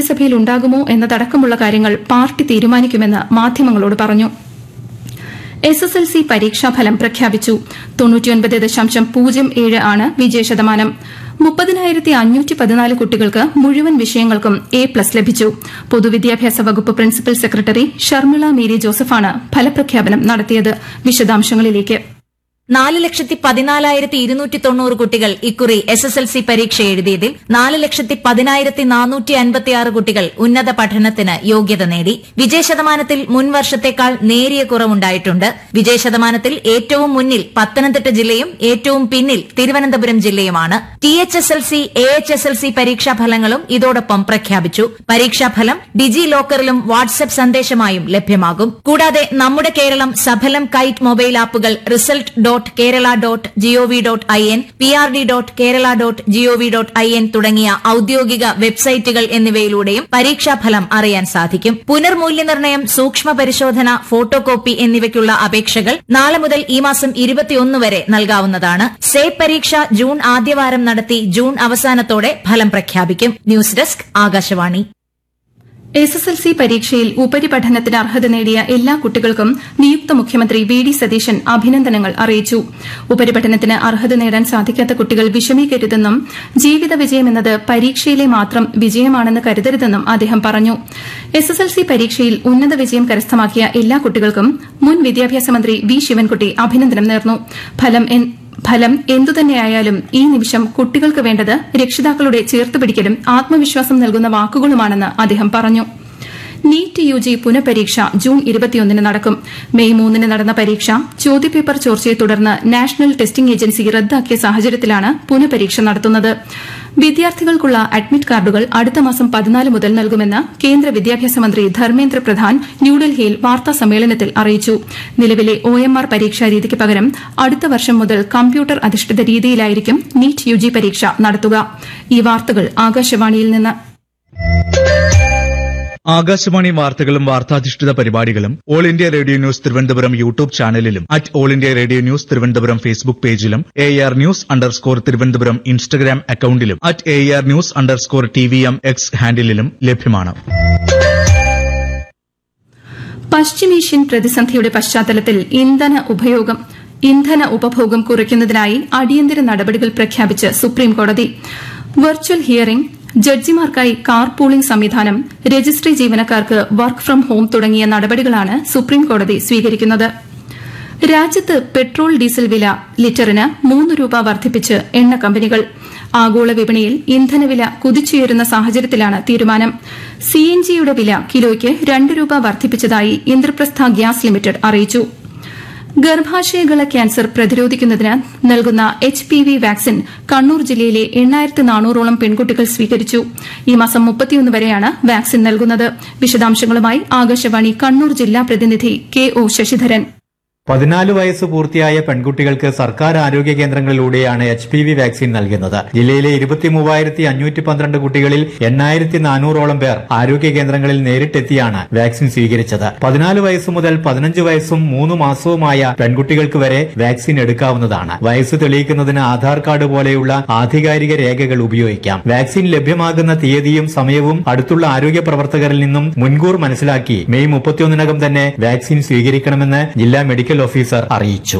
മന്ത്രിസഭയിൽ ഉണ്ടാകുമോ എന്നതടക്കമുള്ള കാര്യങ്ങൾ പാർട്ടി തീരുമാനിക്കുമെന്ന് മാധ്യമങ്ങളോട് പറഞ്ഞു എസ് എസ് എൽ സി പരീക്ഷാഫലം പ്രഖ്യാപിച്ചു തൊണ്ണൂറ്റിയൊൻപത് ദശാംശം പൂജ്യം ഏഴ് ആണ് വിജയശതമാനം മുപ്പതിനായിരത്തി അഞ്ഞൂറ്റി പതിനാല് കുട്ടികൾക്ക് മുഴുവൻ വിഷയങ്ങൾക്കും എ പ്ലസ് ലഭിച്ചു പൊതുവിദ്യാഭ്യാസ വകുപ്പ് പ്രിൻസിപ്പൽ സെക്രട്ടറി ഷർമിള മേരി ജോസഫാണ് ഫലപ്രഖ്യാപനം നടത്തിയത് വിശദാംശങ്ങളിലേക്ക് നാല് ലക്ഷത്തി പതിനാലായിരത്തി ഇരുന്നൂറ്റി തൊണ്ണൂറ് കുട്ടികൾ ഇക്കുറി എസ് എസ് എൽ സി പരീക്ഷ എഴുതിയതിൽ നാല് ലക്ഷത്തി പതിനായിരത്തി നാനൂറ്റി അൻപത്തിയാറ് കുട്ടികൾ ഉന്നത പഠനത്തിന് യോഗ്യത നേടി വിജയശതമാനത്തിൽ മുൻ വർഷത്തേക്കാൾ നേരിയ കുറവുണ്ടായിട്ടുണ്ട് വിജയശതമാനത്തിൽ ഏറ്റവും മുന്നിൽ പത്തനംതിട്ട ജില്ലയും ഏറ്റവും പിന്നിൽ തിരുവനന്തപുരം ജില്ലയുമാണ് T H S L C A H S L C പരീക്ഷാഫലങ്ങളും ഇതോടൊപ്പം പ്രഖ്യാപിച്ചു പരീക്ഷാഫലം ഡിജി ലോക്കറിലും വാട്സ്ആപ്പ് സന്ദേശമായും ലഭ്യമാകും കൂടാതെ നമ്മുടെ കേരളം സഫലം കൈറ്റ് മൊബൈൽ ആപ്പുകൾ result dot Kerala dot GOV dot I N P R D dot Kerala dot GOV dot I N തുടങ്ങിയ ഔദ്യോഗിക വെബ്സൈറ്റുകൾ എന്നിവയിലൂടെയും പരീക്ഷാഫലം അറിയാൻ സാധിക്കും പുനർമൂല്യനിർണ്ണയം സൂക്ഷ്മ പരിശോധന ഫോട്ടോ കോപ്പി എന്നിവയ്ക്കുള്ള അപേക്ഷകൾ നാളെ മുതൽ ഈ മാസം ഇരുപത്തിയൊന്ന് വരെ നൽകാവുന്നതാണ് സേഫ് പരീക്ഷ ജൂൺ ആദ്യവാരം നടത്തി ജൂൺ അവസാനത്തോടെ ഫലം പ്രഖ്യാപിക്കും news desk Akashvani S S L C പരീക്ഷയിൽ ഉപരിപഠനത്തിന് അർഹത നേടിയ എല്ലാ കുട്ടികൾക്കും നിയുക്ത മുഖ്യമന്ത്രി വി ഡി സതീശൻ അഭിനന്ദനങ്ങൾ അറിയിച്ചു ഉപരിപഠനത്തിന് അർഹത നേടാൻ സാധിക്കാത്ത കുട്ടികൾ വിഷമിക്കരുതെന്നും ജീവിത വിജയമെന്നത് പരീക്ഷയിലെ മാത്രം വിജയമാണെന്ന് കരുതരുതെന്നും അദ്ദേഹം പറഞ്ഞു എസ് എസ് എൽ സി പരീക്ഷയിൽ ഉന്നത വിജയം കരസ്ഥമാക്കിയ എല്ലാ കുട്ടികൾക്കും മുൻ വിദ്യാഭ്യാസ മന്ത്രി വി ശിവൻകുട്ടി അഭിനന്ദനം നേർന്നു ഫലം എൻ- ഫലം എന്തുതന്നെയായാലും ഈ നിമിഷം കുട്ടികൾക്ക് വേണ്ടത് രക്ഷിതാക്കളുടെ ചേർത്തുപിടിക്കലും ആത്മവിശ്വാസം നൽകുന്ന വാക്കുകളുമാണെന്ന് അദ്ദേഹം പറഞ്ഞു നീറ്റ് യു ജി പുനഃപരീക്ഷ ജൂൺ ഇരുപത്തിയൊന്നിന് നടക്കും മെയ് മൂന്നിന് നടന്ന പരീക്ഷ ചോദ്യപേപ്പർ ചോർച്ചയെ തുടർന്ന് നാഷണൽ ടെസ്റ്റിംഗ് ഏജൻസി റദ്ദാക്കിയ സാഹചര്യത്തിലാണ് പുനഃപരീക്ഷ നടത്തുന്നത് വിദ്യാർത്ഥികൾക്കുള്ള അഡ്മിറ്റ് കാർഡുകൾ അടുത്ത മാസം പതിനാല് മുതൽ നൽകുമെന്ന് കേന്ദ്ര വിദ്യാഭ്യാസ മന്ത്രി ധർമ്മേന്ദ്ര പ്രധാൻ ന്യൂഡൽഹിയിൽ വാർത്താ സമ്മേളനത്തിൽ അറിയിച്ചു നിലവിലെ ഒ എം ആർ പരീക്ഷാ രീതിക്ക് പകരം അടുത്ത വർഷം മുതൽ കമ്പ്യൂട്ടർ അധിഷ്ഠിത രീതിയിലായിരിക്കും നീറ്റ് യു ജി പരീക്ഷ നടത്തുക ഈ വാർത്തകൾ ആകാശവാണിയിൽ നിന്ന് ആകാശവാണി വാർത്തകളും വാർത്താധിഷ്ഠിത പരിപാടികളും all India radio news Thiruvananthapuram YouTube ചാനലിലും at all India radio news Thiruvananthapuram Facebook പേജിലും A R news underscore Thiruvananthapuram Instagram അക്കൌണ്ടിലും at A R news underscore T V M X ഹാൻഡിലും ലഭ്യമാണ് പശ്ചിമേഷ്യൻ പ്രതിസന്ധിയുടെ പശ്ചാത്തലത്തിൽ ഇന്ധന ഉപയോഗം ഇന്ധന ഉപഭോഗം കുറയ്ക്കുന്നതിനായി അടിയന്തര നടപടികൾ പ്രഖ്യാപിച്ച് സുപ്രീംകോടതി വെർച്വൽ ഹിയറിംഗ് ജഡ്ജിമാർക്കായി കാർ പൂളിംഗ് സംവിധാനം രജിസ്ട്രി ജീവനക്കാർക്ക് വർക്ക് ഫ്രം ഹോം തുടങ്ങിയ നടപടികളാണ് സുപ്രീംകോടതി സ്വീകരിക്കുന്നത് രാജ്യത്ത് പെട്രോൾ ഡീസൽ വില ലിറ്ററിന് മൂന്ന് രൂപ വർദ്ധിപ്പിച്ച് എണ്ണ കമ്പനികൾ ആഗോള വിപണിയിൽ ഇന്ധനവില കുതിച്ചുയരുന്ന സാഹചര്യത്തിലാണ് തീരുമാനം സിഎൻജിയുടെ വില കിലോയ്ക്ക് രണ്ട് രൂപ വർദ്ധിപ്പിച്ചതായി ഇന്ദ്രപ്രസ്ഥ ഗ്യാസ് ലിമിറ്റഡ് അറിയിച്ചു ഗർഭാശയകള ക്യാൻസർ പ്രതിരോധിക്കുന്നതിന് നൽകുന്ന H P V vaccine Kannur ജില്ലയിലെ എണ്ണായിരത്തി നാനൂറോളം പെൺകുട്ടികൾ സ്വീകരിച്ചു ഈ മാസം മുപ്പത്തിയൊന്ന് വരെയാണ് വാക്സിൻ നൽകുന്നത് വിശദാംശങ്ങളുമായി ആകാശവാണി കണ്ണൂർ ജില്ലാ പ്രതിനിധി കെ ഒ ശശിധരൻ പതിനാല് വയസ്സ് പൂർത്തിയായ പെൺകുട്ടികൾക്ക് സർക്കാർ ആരോഗ്യ കേന്ദ്രങ്ങളിലൂടെയാണ് എച്ച് പി വി വാക്സിൻ നൽകുന്നത് ജില്ലയിലെ ഇരുപത്തി മൂവായിരത്തി അഞ്ഞൂറ്റി പന്ത്രണ്ട് കുട്ടികളിൽ എണ്ണായിരത്തി നാനൂറോളം പേർ ആരോഗ്യ കേന്ദ്രങ്ങളിൽ നേരിട്ടെത്തിയാണ് വാക്സിൻ സ്വീകരിച്ചത് പതിനാല് വയസ്സ് മുതൽ പതിനഞ്ച് വയസ്സും മൂന്ന് മാസവുമായ പെൺകുട്ടികൾക്ക് വരെ വാക്സിൻ എടുക്കാവുന്നതാണ് വയസ്സ് തെളിയിക്കുന്നതിന് ആധാർ കാർഡ് പോലെയുള്ള ആധികാരിക രേഖകൾ ഉപയോഗിക്കാം വാക്സിൻ ലഭ്യമാകുന്ന തീയതിയും സമയവും അടുത്തുള്ള ആരോഗ്യ പ്രവർത്തകരിൽ നിന്നും മുൻകൂർ മനസ്സിലാക്കി മെയ് മുപ്പത്തിയൊന്നിനകം തന്നെ വാക്സിൻ സ്വീകരിക്കണമെന്ന് ജില്ലാ മെഡിക്കൽ ഓഫീസർ അറിയിച്ചു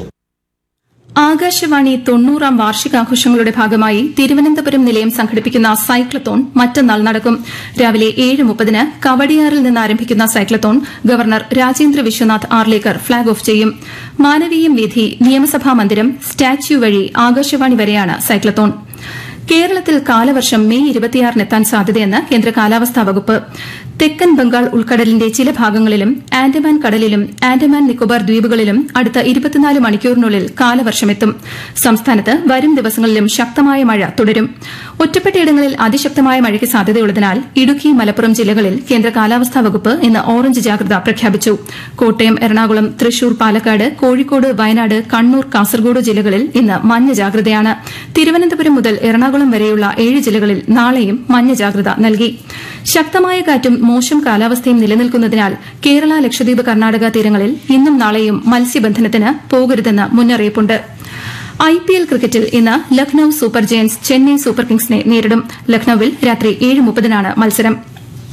ആകാശവാണി തൊണ്ണൂറാം വാർഷികാഘോഷങ്ങളുടെ ഭാഗമായി തിരുവനന്തപുരം നിലയം സംഘടിപ്പിക്കുന്ന സൈക്ലത്തോൺ മറ്റന്നാൾ നടക്കും രാവിലെ ഏഴ് മുപ്പതിന് കവടിയാറിൽ നിന്ന് ആരംഭിക്കുന്ന cyclathon governor Rajendra Vishwanath Arlekar flag off ചെയ്യും മാനവീയം വീഥി നിയമസഭാ മന്ദിരം സ്റ്റാച്യു വഴി ആകാശവാണി വരെയാണ് സൈക്ലത്തോൺ കേരളത്തിൽ കാലവർഷം മെയ് ഇരുപത്തിയാറിനെത്താൻ സാധ്യതയെന്ന് കേന്ദ്ര കാലാവസ്ഥാ വകുപ്പ് തെക്കൻ ബംഗാൾ ഉൾക്കടലിന്റെ ചില ഭാഗങ്ങളിലും ആൻഡമാൻ കടലിലും ആൻഡമാൻ നിക്കോബാർ ദ്വീപുകളിലും അടുത്ത ഇരുപത്തിനാല് മണിക്കൂറിനുള്ളിൽ കാലവർഷമെത്തും സംസ്ഥാനത്ത് വരും ദിവസങ്ങളിലും ശക്തമായ മഴ തുടരും ഒറ്റപ്പെട്ടയിടങ്ങളിൽ അതിശക്തമായ മഴയ്ക്ക് സാധ്യതയുള്ളതിനാൽ ഇടുക്കി മലപ്പുറം ജില്ലകളിൽ കേന്ദ്ര കാലാവസ്ഥാ വകുപ്പ് ഇന്ന് ഓറഞ്ച് ജാഗ്രത പ്രഖ്യാപിച്ചു കോട്ടയം എറണാകുളം തൃശൂർ പാലക്കാട് കോഴിക്കോട് വയനാട് കണ്ണൂർ കാസർഗോഡ് ജില്ലകളിൽ ഇന്ന് മഞ്ഞ ജാഗ്രതയാണ് തിരുവനന്തപുരം മുതൽ എറണാകുളം വരെയുള്ള ഏഴ് ജില്ലകളിൽ നാളെയും മഞ്ഞ ജാഗ്രത നൽകി ശക്തമായ കാറ്റും മോശം കാലാവസ്ഥയും നിലനിൽക്കുന്നതിനാൽ കേരള ലക്ഷദ്വീപ് കർണാടക തീരങ്ങളിൽ ഇന്നും നാളെയും മത്സ്യബന്ധനത്തിന് പോകരുതെന്ന് മുന്നറിയിപ്പുണ്ട് ഐ പി എൽ ക്രിക്കറ്റിൽ ഇന്ന് Lucknow super giants Chennai super കിങ്സിനെ നേരിടും ലക്നൌവിൽ രാത്രി ഏഴ് മുപ്പതിനാണ് മത്സരം